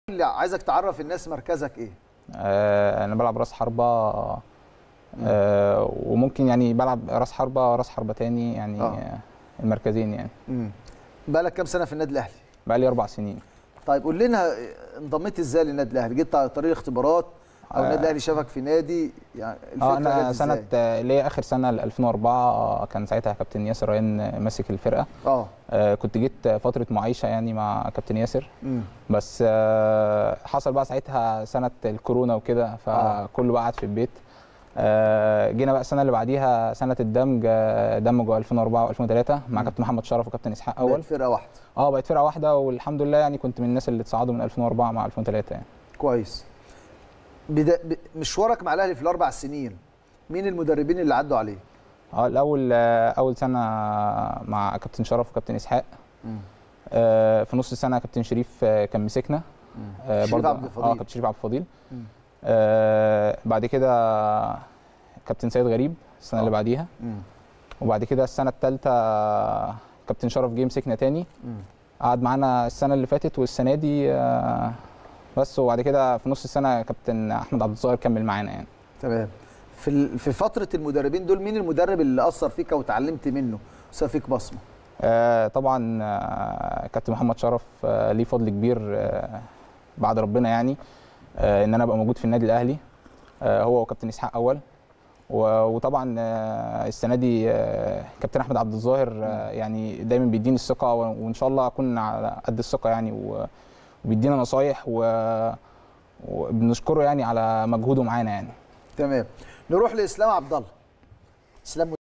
اللي عايزك تعرف الناس مركزك ايه آه، انا بلعب راس حربه آه، وممكن يعني بلعب راس حربه راس حربه تاني يعني آه. آه. المركزين يعني امم بقالك كام سنه في النادي الاهلي بقى لي اربع سنين طيب قول لنا انضميت ازاي للنادي الاهلي جيت على طريق اختبارات او آه. النادي الاهلي شافك في نادي يعني الفكره اه انا جت سنه إزاي؟ آه، اللي هي اخر سنه ل 2004 آه، كان ساعتها كابتن ياسر ريان آه، ماسك الفرقه اه آه، كنت جيت فتره معايشه يعني مع كابتن ياسر امم بس آه، حصل بقى ساعتها سنه الكورونا وكده فكله بقى قعد في البيت آه، جينا بقى السنه اللي بعديها سنه الدمج آه، دمجوا 2004 و2003 مع مم. كابتن محمد شرف وكابتن اسحاق اول اول فرقه واحده اه بقت فرقه واحده والحمد لله يعني كنت من الناس اللي اتصعدوا من 2004 مع 2003 يعني كويس بدا... ب... مشوارك مع الاهلي في الاربع سنين مين المدربين اللي عدوا عليه اه الاول آه، اول سنه مع كابتن شرف وكابتن اسحاق امم آه، في نص السنه كابتن شريف آه، كان مسكنا آه، شريف برضه- عبد الفضيل. اه كابتن شريف عبد الفضيل مم. آه، بعد كده كابتن سيد غريب السنه آه. اللي بعديها امم وبعد كده السنه الثالثه كابتن شرف جه مسكنا تاني امم قعد معانا السنه اللي فاتت والسنه دي آه، بس وبعد كده في نص السنه كابتن احمد عبد الظاهر كمل معانا يعني تمام في ال... في فتره المدربين دول مين المدرب اللي اثر فيك او اتعلمت منه ساب فيك بصمه آه، طبعا آه، كابتن محمد شرف آه، ليه فضل كبير آه، بعد ربنا يعني آه، ان انا ابقى موجود في النادي الاهلي آه، هو وكابتن اسحاق اول و- وطبعا آه، السنه دي آه، كابتن احمد عبد الظاهر آه، يعني دايما بيديني الثقه و- وان شاء الله اكون على قد الثقه يعني و- وبيدينا نصايح و- وبنشكره يعني على مجهوده معانا يعني تمام نروح لاسلام عبد الله اسلام